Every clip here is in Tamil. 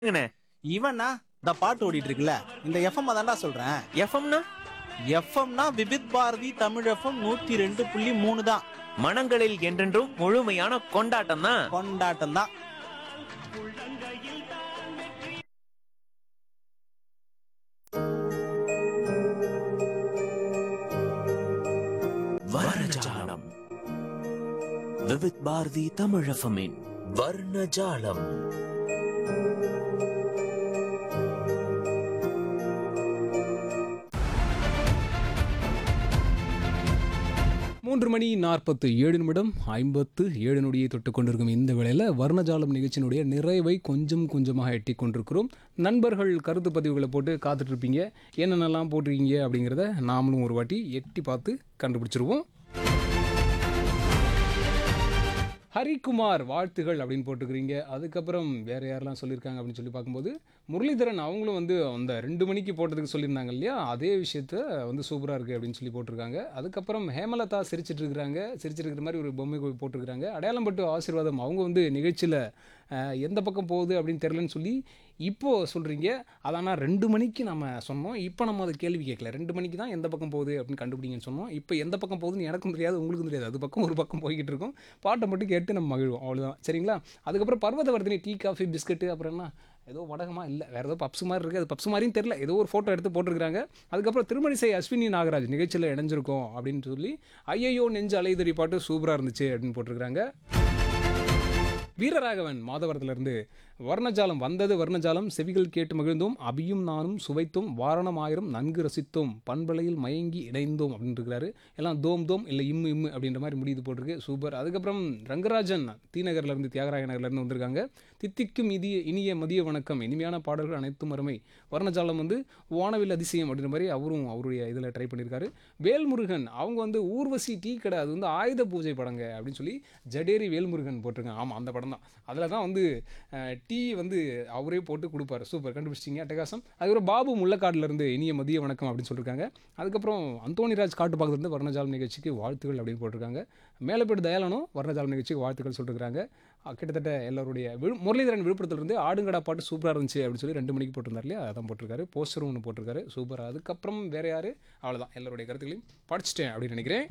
சொல்லுங்கண்ணே இவனா இந்த பாட்டு ஓடிட்டு இருக்குல்ல இந்த எஃப்எம் தான்டா சொல்றேன் எஃப்எம்னா எஃப்எம்னா விவித் பாரதி தமிழ் எஃப்எம் நூத்தி ரெண்டு புள்ளி மூணு தான் மனங்களில் என்றென்றும் முழுமையான கொண்டாட்டம் தான் கொண்டாட்டம் தான் வர்ணஜாலம் விவித் பாரதி தமிழஃபமின் வர்ணஜாலம் மூன்று மணி நாற்பத்து ஏழு நிமிடம் ஐம்பத்து ஏழு நொடியை தொட்டு கொண்டிருக்கும் இந்த வேளையில் வர்ணஜாலம் நிகழ்ச்சியினுடைய நிறைவை கொஞ்சம் கொஞ்சமாக எட்டி கொண்டிருக்கிறோம் நண்பர்கள் கருத்து பதிவுகளை போட்டு காத்துட்டு இருப்பீங்க என்னென்னலாம் போட்டிருக்கீங்க அப்படிங்கிறத நாமளும் ஒரு வாட்டி எட்டி பார்த்து கண்டுபிடிச்சிருவோம் ஹரிக்குமார் வாழ்த்துகள் அப்படின்னு போட்டுக்கிறீங்க அதுக்கப்புறம் வேறு யாரெல்லாம் சொல்லியிருக்காங்க அப்படின்னு சொல்லி பார்க்கும்போது முரளிதரன் அவங்களும் வந்து அந்த ரெண்டு மணிக்கு போட்டதுக்கு சொல்லியிருந்தாங்க இல்லையா அதே விஷயத்த வந்து சூப்பராக இருக்குது அப்படின்னு சொல்லி போட்டிருக்காங்க அதுக்கப்புறம் ஹேமலதா சிரிச்சிட்டு இருக்கிறாங்க சிரிச்சிட்டு இருக்கிற மாதிரி ஒரு பொம்மை போட்டிருக்கிறாங்க அடையாளம் பட்டு ஆசீர்வாதம் அவங்க வந்து நிகழ்ச்சியில் எந்த பக்கம் போகுது அப்படின்னு தெரிலன்னு சொல்லி இப்போது சொல்கிறீங்க அதானா ரெண்டு மணிக்கு நம்ம சொன்னோம் இப்போ நம்ம அதை கேள்வி கேட்கல ரெண்டு மணிக்கு தான் எந்த பக்கம் போகுது அப்படின்னு கண்டுபிடிங்கன்னு சொன்னோம் இப்போ எந்த பக்கம் போகுதுன்னு எனக்கும் தெரியாது உங்களுக்கும் தெரியாது அது பக்கம் ஒரு பக்கம் போய்கிட்டு இருக்கும் பாட்டை மட்டும் கேட்டு நம்ம மகிழ்வோம் அவ்வளோதான் சரிங்களா அதுக்கப்புறம் பர்வதவர்தினி டீ காஃபி பிஸ்கட்டு அப்புறம் என்ன ஏதோ வடகமா இல்லை வேறு ஏதோ பப்ஸ் மாதிரி இருக்குது அது பப்ஸ் மாதிரியும் தெரில ஏதோ ஒரு ஃபோட்டோ எடுத்து போட்டிருக்காங்க அதுக்கப்புறம் திருமணிசை அஸ்வினி நாகராஜ் நிகழ்ச்சியில் இணைஞ்சிருக்கோம் அப்படின்னு சொல்லி ஐயையோ நெஞ்சு அலைதறி பாட்டு சூப்பராக இருந்துச்சு அப்படின்னு போட்டிருக்காங்க வீரராகவன் மாதவரத்திலிருந்து வர்ணஜாலம் வந்தது வர்ணஜாலம் செவிகள் கேட்டு மகிழ்ந்தோம் அபியும் நானும் சுவைத்தோம் வாரணமாயிரம் நன்கு ரசித்தோம் பண்பலையில் மயங்கி இணைந்தோம் அப்படின்னு இருக்கிறாரு எல்லாம் தோம் தோம் இல்லை இம்மு இம்மு அப்படின்ற மாதிரி முடிது போட்டிருக்கு சூப்பர் அதுக்கப்புறம் ரங்கராஜன் தீநகர்லேருந்து தியாகராய நகர்லேருந்து வந்திருக்காங்க தித்திக்கும் இதிய இனிய மதிய வணக்கம் இனிமையான பாடல்கள் அனைத்தும் அருமை வர்ணஜாலம் வந்து வானவில் அதிசயம் அப்படின்ற மாதிரி அவரும் அவருடைய இதில் ட்ரை பண்ணியிருக்காரு வேல்முருகன் அவங்க வந்து ஊர்வசி டீ கடை அது வந்து ஆயுத பூஜை படங்க அப்படின்னு சொல்லி ஜடேரி வேல்முருகன் போட்டிருக்காங்க ஆமாம் அந்த படம் தான் அதில் தான் வந்து அஹ், டீ வந்து அவரே போட்டு கொடுப்பாரு சூப்பர் கண்டுபிடிச்சிங்க அட்டகாசம் அதுக்கப்புறம் பாபு முள்ளக்காடுல இருந்து இனிய மதிய வணக்கம் அப்படின்னு சொல்லியிருக்காங்க அதுக்கப்புறம் அந்தோணிராஜ் காட்டுப்பாக்கத்துலேருந்து வர்ணஜாலம் நிகழ்ச்சிக்கு வாழ்த்துக்கள் அப்படின்னு போட்டிருக்காங்க மேலப்பேடு தயாளனும் வர்ணஜாலம் நிகழ்ச்சிக்கு வாழ்த்துக்கள் சொல்லியிருக்காங்க அஹ், கிட்டத்தட்ட எல்லாருடைய விழு முரளிதரன் விழுப்புரத்துலேருந்து ஆடுங்கடா பாட்டு சூப்பராக இருந்துச்சு அப்படின்னு சொல்லி ரெண்டு மணிக்கு போட்டிருந்தார் இல்லையா அதான் போட்டிருக்காரு போஸ்டரும் ஒன்று போட்டிருக்காரு சூப்பர் அதுக்கப்புறம் வேறு யார் அவ்வளோதான் எல்லாருடைய கருத்துக்களையும் படிச்சிட்டேன் அப்படின்னு நினைக்கிறேன்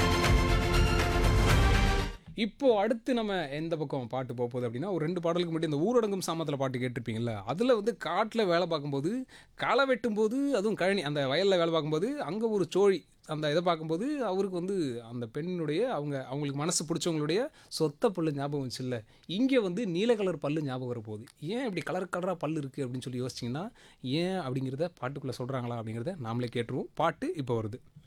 இப்போ அடுத்து நம்ம எந்த பக்கம் பாட்டு போக போகுது அப்படின்னா ஒரு ரெண்டு பாடலுக்கு முன்னாடி இந்த ஊரடங்கும் சாமத்தில் பாட்டு கேட்டிருப்பீங்கல்ல அதில் வந்து காட்டில் வேலை பார்க்கும்போது களை வெட்டும்போது அதுவும் கழனி அந்த வயலில் வேலை பார்க்கும்போது அங்கே ஒரு சோழி அந்த இதை பார்க்கும்போது அவருக்கு வந்து அந்த பெண்ணுடைய அவங்க அவங்களுக்கு மனசு பிடிச்சவங்களுடைய சொத்த பல்லு ஞாபகம் வச்சு இல்லை இங்கே வந்து நீல கலர் பல்லு ஞாபகம் வரப்போகுது ஏன் இப்படி கலர் கலராக பல்லு இருக்குது அப்படின்னு சொல்லி யோசிச்சிங்கன்னா ஏன் அப்படிங்கிறத பாட்டுக்குள்ளே சொல்கிறாங்களா அப்படிங்கிறத நாமளே கேட்டுருவோம் பாட்டு இப்போ வருது